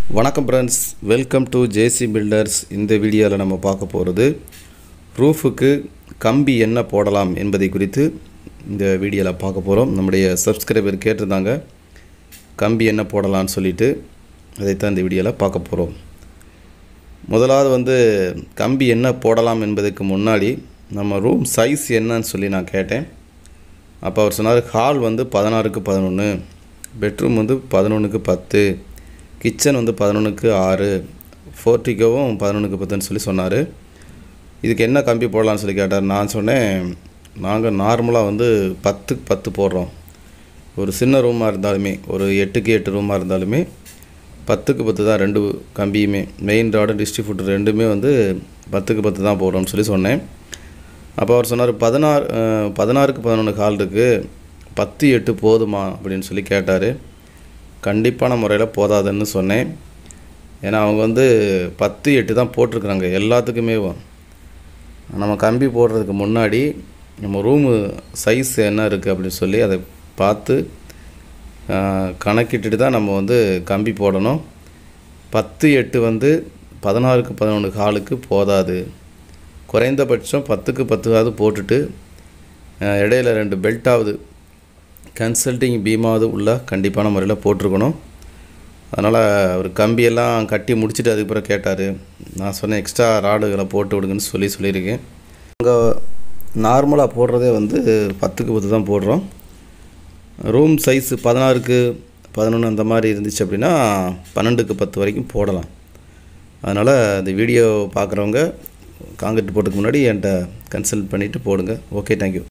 வணக்கம் friends welcome to JC Builders இந்த வீடியோவில் நம்ம பார்க்க போகிறது ரூஃபுக்கு கம்பி என்ன போடலாம் என்பதை குறித்து இந்த வீடியோவில் பார்க்க போகிறோம் நம்முடைய சப்ஸ்கிரைபர் கேட்டிருந்தாங்க கம்பி என்ன போடலாம்னு சொல்லிட்டு அதைத்தான் இந்த வீடியோவில் பார்க்க போகிறோம் முதலாவது வந்து கம்பி என்ன போடலாம் என்பதற்கு முன்னாடி நம்ம ரூம் சைஸ் என்னன்னு சொல்லி நான் கேட்டேன் அப்போ அவர் சொன்னார் ஹால் வந்து பதினாறுக்கு பதினொன்று பெட்ரூம் வந்து பதினொன்றுக்கு பத்து கிச்சன் வந்து பதினொன்றுக்கு ஆறு ஃபோர்ட்டிக்கோவும் பதினொன்றுக்கு பத்துன்னு சொல்லி சொன்னார் இதுக்கு என்ன கம்பி போடலாம்னு சொல்லி கேட்டார் நான் சொன்னேன் நாங்கள் நார்மலாக வந்து பத்துக்கு பத்து போடுறோம் ஒரு சின்ன ரூமாக இருந்தாலுமே ஒரு எட்டுக்கு எட்டு ரூமாக இருந்தாலுமே பத்துக்கு பத்து தான் ரெண்டு கம்பியுமே மெயின் ராடு டிஸ்ட்ரிபியூட்டர் ரெண்டுமே வந்து பத்துக்கு பத்து தான் போடுறோம்னு சொல்லி சொன்னேன் அப்போ அவர் சொன்னார் பதினாறு அஹ், பதினாறுக்கு பதினொன்று கால் இருக்குது பத்து எட்டு போதுமா அப்படின்னு சொல்லி கேட்டார் கண்டிப்பான முறையில் போதாதுன்னு சொன்னேன் ஏன்னா அவங்க வந்து பத்து எட்டு தான் போட்டிருக்குறாங்க எல்லாத்துக்குமே நம்ம கம்பி போடுறதுக்கு முன்னாடி நம்ம ரூமு சைஸ் என்ன இருக்குது அப்படின்னு சொல்லி அதை பார்த்து ஆஹ், கணக்கிட்டுட்டு தான் நம்ம வந்து கம்பி போடணும் பத்து எட்டு வந்து பதினாறுக்கு பதினொன்று காலுக்கு போதாது குறைந்தபட்சம் பத்துக்கு பத்துக்காவது போட்டுட்டு ஆஹ், இடையில ரெண்டு பெல்ட்டாவது கன்சல்டிங் பீமாவது உள்ள கண்டிப்பான முறையில் போட்டிருக்கணும் அதனால் அவர் கம்பியெல்லாம் கட்டி முடிச்சுட்டு அதுக்கப்புறம் கேட்டார் நான் சொன்னேன் எக்ஸ்ட்ரா ராடுகளை போட்டு விடுங்கன்னு சொல்லி சொல்லியிருக்கேன் அங்கே நார்மலாக போடுறதே வந்து பத்துக்கு பத்து தான் போடுறோம் ரூம் சைஸு பதினாறுக்கு பதினொன்று அந்த மாதிரி இருந்துச்சு அப்படின்னா பன்னெண்டுக்கு பத்து வரைக்கும் போடலாம் அதனால் இந்த வீடியோ பார்க்குறவங்க காங்கிரீட் போட்டுக்கு முன்னாடி என்கிட்ட கன்சல்ட் பண்ணிவிட்டு போடுங்க ஓகே தேங்க்யூ